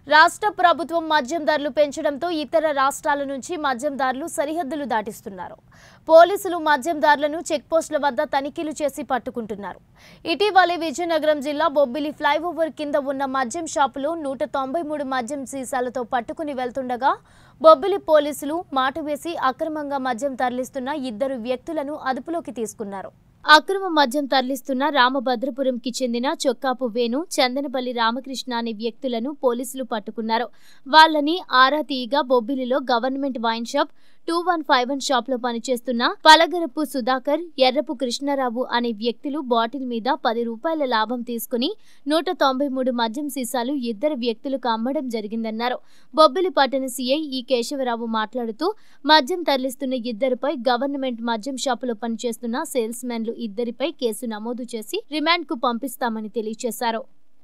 రాష్ట్ర ప్రభుత్వం మద్యం ధరలు పెంచడంతో ఇతర రాష్ట్రాల నుంచి మద్యం ధరలు సరిహద్దులు దాటిస్తున్నారు పోలీసులు మద్యం ధరలను చెక్పోస్టుల వద్ద తనిఖీలు చేసి పట్టుకుంటున్నారు ఇటీవలే విజయనగరం జిల్లా బొబ్బిలి ఫ్లైఓవర్ కింద ఉన్న మద్యం షాపులో నూట తొంభై మూడు మద్యం సీసాలతో పట్టుకుని వెళ్తుండగా బొబ్బిలి పోలీసులు మాట వేసి అక్రమంగా మద్యం తరలిస్తున్న ఇద్దరు వ్యక్తులను అదుపులోకి తీసుకున్నారు అక్రమ మద్యం తరలిస్తున్న రామభద్రపురంకి చెందిన చొక్కాపు వేణు చందనపల్లి రామకృష్ణ అనే వ్యక్తులను పోలీసులు పట్టుకున్నారు వాళ్ళని ఆరా తీయగా బొబ్బిలిలో government wine shop two one five one shop లో పనిచేస్తున్న పలగరపు సుధాకర్ ఎర్రపు కృష్ణారావు అనే వ్యక్తులు బాటిల్ మీద పది రూపాయల లాభం తీసుకుని నూట తొంభై మూడు మద్యం సీసాలు ఇద్దరు వ్యక్తులకు అమ్మడం జరిగిందన్నారు బొబ్బిలి పట్టణ సీఐ ఈ కేశవరావు మాట్లాడుతూ మద్యం తరలిస్తున్న ఇద్దరిపై గవర్నమెంట్ మద్యం షాపులో పనిచేస్తున్న సేల్స్ మెన్లు ఇద్దరిపై కేసు నమోదు చేసి రిమాండ్ కు పంపిస్తామని తెలియజేశారు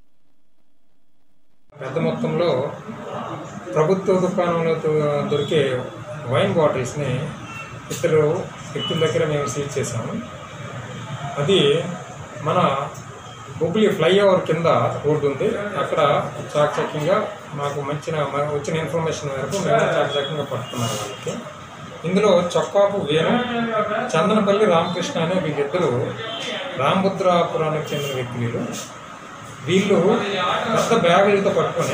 పెద్ద మొత్తంలో ప్రభుత్వ దుకాణంలో దొ- దొరికే వైన్ బాటిల్స్ని ఇద్దరు వ్యక్తుల దగ్గర మేము సీజ్ చేసాము అది మన హుబ్లీ ఫ్లైఓవర్ కింద రోడ్డు ఉంది అక్కడ చాకచక్యంగా మాకు మంచిన మ- వచ్చిన ఇన్ఫర్మేషన్ మేరకు మేము చాకచక్యంగా పట్టుకున్నాం వాళ్ళకి ఇందులో చొక్కాపు వేణు చందనపల్లి రామకృష్ణ అనే వీళ్ళిద్దరూ రామభద్రాపురానికి చెందిన వ్యక్తులు వీళ్ళు. వీళ్ళు పెద్ద బ్యాగులతో పట్టుకొని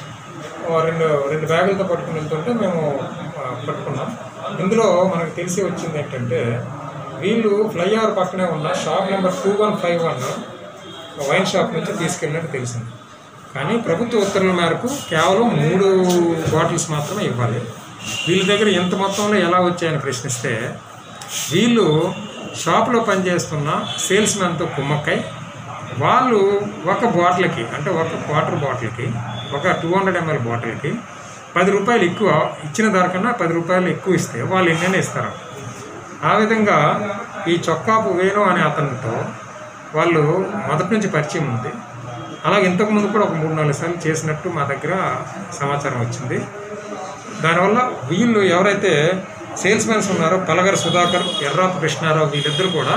ఓ రెండు రెండు బ్యాగులతో పట్టుకుని వెళ్తుంటే మేము ఆ, పట్టుకున్నాం ఇందులో మనకు తెలిసి వచ్చింది ఏంటంటే వీళ్ళు ఫ్లైఓవర్ పక్కనే ఉన్న shop number two one five one wine shop నుంచి తీసుకెళ్ళినట్టు తెలిసింది కానీ ప్రభుత్వ ఉత్తర్వుల మేరకు కేవలం మూడు బాటిల్స్ మాత్రమే ఇవ్వాలి వీళ్ళ దగ్గర ఎంత మొత్తంలో ఎలా వచ్చాయని ప్రశ్నిస్తే వీళ్ళు షాప్లో పనిచేస్తున్న సేల్స్ మ్యాన్తో కుమ్మక్కై వాళ్ళు ఒక బాటిల్కి అంటే ఒక క్వార్టర్ బాటిల్కి ఒక టూ హండ్రెడ్ ఎంఎల్ బాటిల్కి పది రూపాయలు ఎక్కువ ఇచ్చిన దానికన్నా పది రూపాయలు ఎక్కువ ఇస్తే వాళ్ళు ఎన్నైనా ఇస్తారు ఆ విధంగా ఈ చొక్కాపు వేణు అనే అతనితో వాళ్ళు మొదటి నుంచి పరిచయం ఉంది అలాగే ఇంతకుముందు కూడా ఒక మూడు నాలుగు సార్లు చేసినట్టు మా దగ్గర సమాచారం వచ్చింది దానివల్ల వీళ్ళు ఎవరైతే సేల్స్ మెన్స్ ఉన్నారో పలగర సుధాకర్ ఎర్రాపు కృష్ణారావు వీళ్ళిద్దరు కూడా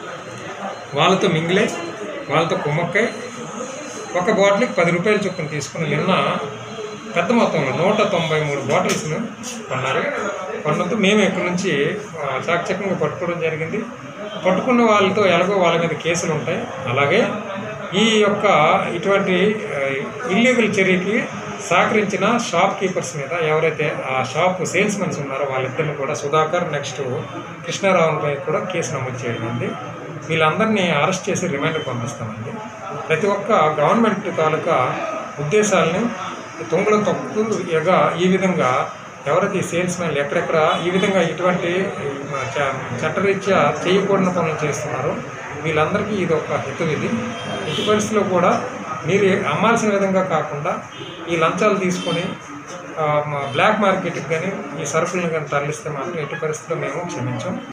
వాళ్ళతో మింగిలే వాళ్ళతో కుమ్మక్కై ఒక బాటిల్కి పది రూపాయల చొప్పున తీసుకుని నిన్న పెద్ద మొత్తంలో నూట తొంభై మూడు బాటిల్స్ను కొన్నారు కొన్నందుకు మేము ఇక్కడి నుంచి ఆ, చాకచక్యంగా పట్టుకోవడం జరిగింది పట్టుకున్న వాళ్ళతో ఎలాగో వాళ్ళ మీద కేసులు ఉంటాయి అలాగే ఈ యొక్క ఇటువంటి ఇల్లీగల్ చర్యకి సహకరించిన షాప్ కీపర్స్ మీద ఎవరైతే ఆ షాప్ సేల్స్ మెన్స్ ఉన్నారో వాళ్ళిద్దరిని కూడా సుధాకర్ నెక్స్ట్ కృష్ణారావుపై కూడా కేసు నమోదు చేయడం వీళ్ళందరినీ అరెస్ట్ చేసి రిమాండ్కి పంపిస్తామండి ప్రతి ఒక్క గవర్నమెంట్ తాలూకా ఉద్దేశాలను తుంగలు తొక్కుగా ఈ విధంగా ఎవరైతే ఈ సేల్స్ మ్యాన్లు ఎక్కడెక్కడ ఈ విధంగా ఇటువంటి ఆ, చ- చట్టరీత్యా చేయకూడని పనులు చేస్తున్నారో వీళ్ళందరికీ ఇది ఒక హితం ఇది ఎట్టి పరిస్థితుల్లో కూడా మీరు అమ్మాల్సిన విధంగా కాకుండా ఈ లంచాలు తీసుకొని ఆ, మా బ్లాక్ మార్కెట్కి కానీ ఈ సరుకులను కానీ తరలిస్తే మాత్రం ఎట్టి పరిస్థితుల్లో మేము క్షమించాం